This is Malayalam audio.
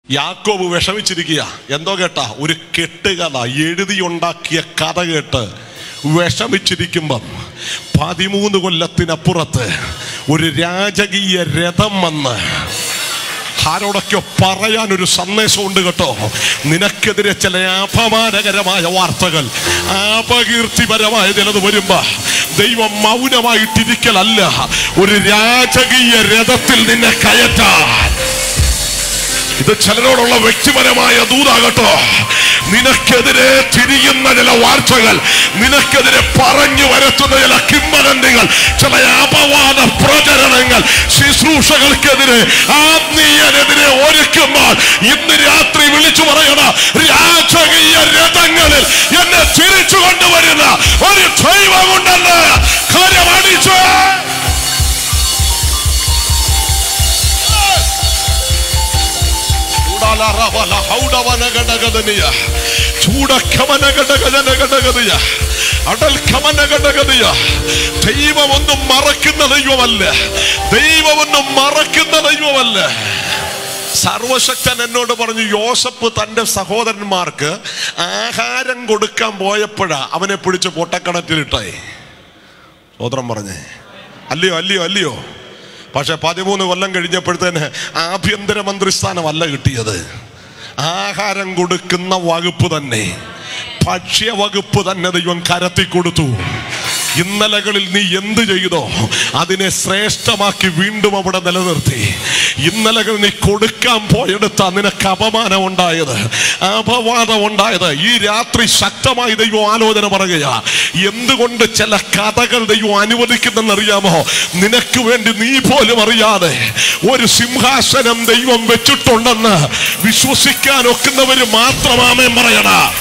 യാക്കോബ് വിഷമിച്ചിരിക്കുക എന്തോ കേട്ടാ ഒരു കെട്ടുകഥ എഴുതിയുണ്ടാക്കിയ കഥ കേട്ട് വിഷമിച്ചിരിക്കുമ്പം പതിമൂന്ന് കൊല്ലത്തിനപ്പുറത്ത് ഒരു രാജകീയ രഥം വന്ന് ആരോടൊക്കെ പറയാൻ ഒരു സന്ദേശമുണ്ട് കേട്ടോ നിനക്കെതിരെ ചില അപമാനകരമായ വാർത്തകൾ അപകീർത്തിപരമായ ചിലത് വരുമ്പോ ദൈവം മൗനമായിട്ടിരിക്കലല്ല ഒരു രാജകീയ രഥത്തിൽ നിന്നെ കയറ്റാൻ ഇത് ചിലരോടുള്ള വ്യക്തിപരമായ ദൂതാകട്ടോ നിനക്കെതിരെ തിരിയുന്ന ചില വാർത്തകൾ നിനക്കെതിരെ പറഞ്ഞു വരുത്തുന്ന ചില കിംവദന്തികൾ ചില അപവാദ പ്രചരണങ്ങൾ ശുശ്രൂഷകൾക്കെതിരെ ആത്മീയനെതിരെ ഒരുക്കുമ്പോൾ ഇന്ന് രാത്രി വിളിച്ചു പറയണ രാജകീയ രഥങ്ങളിൽ എന്നെ തിരിച്ചു കൊണ്ടുവരുന്ന ഒരു ദൈവമുണ്ടെന്ന് കാര്യം അടിച്ചു ഉടാലറവല ഹൗഡവനഗടഗദനിയ. ചൂടക്കമനഗടഗദനഗടഗദിയ. അടൽക്കമനഗടഗദിയ. ദൈവമൊന്നും മറക്കുന്ന ദൈവമല്ല ദൈവമൊന്നും മറക്കുന്ന ദൈവമല്ല സർവശക്തൻ എന്നോട് പറഞ്ഞു യോസഫ് തന്റെ സഹോദരന്മാർക്ക് ആഹാരം കൊടുക്കാൻ പോയപ്പോഴാ അവനെ പിടിച്ച് പൊട്ടക്കണറ്റിലിട്ടായി സോദരം പറഞ്ഞേ അല്ലയോ അല്ലയോ അല്ലയോ പക്ഷെ പതിമൂന്ന് കൊല്ലം കഴിഞ്ഞപ്പോഴത്തേന് ആഭ്യന്തര മന്ത്രിസ്ഥാനമല്ല കിട്ടിയത് ആഹാരം കൊടുക്കുന്ന വകുപ്പ് തന്നെ ഭക്ഷ്യ വകുപ്പ് തന്നെ ദൈവം കരത്തി കൊടുത്തു ഇന്നലകളിൽ നീ എന്ത് ചെയ്തോ അതിനെ ശ്രേഷ്ഠമാക്കി വീണ്ടും അവിടെ നിലനിർത്തി ഇന്നലകൾ നീ കൊടുക്കാൻ പോയെടുത്ത നിനക്ക് അപമാനം ഉണ്ടായത് അപവാദം ഉണ്ടായത് ഈ രാത്രി ശക്തമായി ദൈവം ആലോചന പറയുക എന്തുകൊണ്ട് ചില കഥകൾ ദൈവം അനുവദിക്കുന്നെന്നറിയാമോ നിനക്ക് വേണ്ടി നീ പോലും അറിയാതെ ഒരു സിംഹാസനം ദൈവം വെച്ചിട്ടുണ്ടെന്ന് വിശ്വസിക്കാൻ ഒക്കുന്നവര് മാത്രമാമേ പറയണ